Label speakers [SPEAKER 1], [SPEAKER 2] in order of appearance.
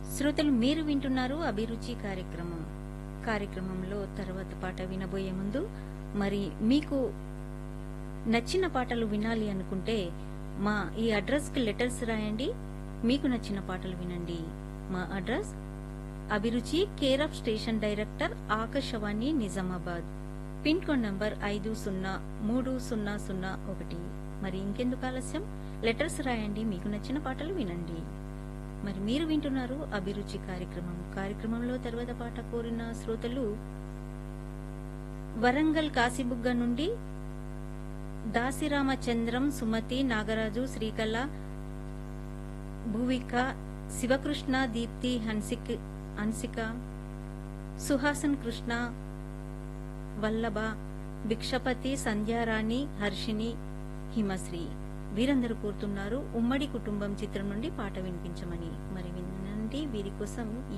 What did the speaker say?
[SPEAKER 1] శ్రోతలు మీరు వింటున్నారు అభిరుచి కార్యక్రమం కార్యక్రమంలో తర్వాత పాట వినబోయే ముందు మరి మీకు నచ్చిన పాటలు వినాలి అనుకుంటే మా ఈ అడ్రస్ కి లెటర్స్ రాయండి మీకు నచ్చిన పాటలు వినండి మా అడ్రస్ అభిరుచి care of station director Akashvani Nizamabad pin code number ఐదు సున్నా మూడు సున్నా సున్నా ఒకటి మరి ఇంకెందుకు ఆలస్యం లెటర్స్ రాయండి మీకు నచ్చిన పాటలు వినండి మరి మీరు వింటున్నారు అభిరుచి కార్యక్రమం కార్యక్రమంలో తర్వాత పాట కోరిన శ్రోతలు వరంగల్ కాశీబుగ్గ నుండి దాసిరామచంద్రం సుమతి నాగరాజు శ్రీకళ భూవిక శివకృష్ణ దీప్తి హన్సిక్ హన్సిక సుహాసన్ కృష్ణ వల్లభ భిక్షపతి సంధ్యారాణి హర్షిని హిమశ్రీ వీరందరూ కోరుతున్నారు ఉమ్మడి కుటుంబం చిత్రం నుండి పాట వినిపించమని మరి వినండి వీరి కోసం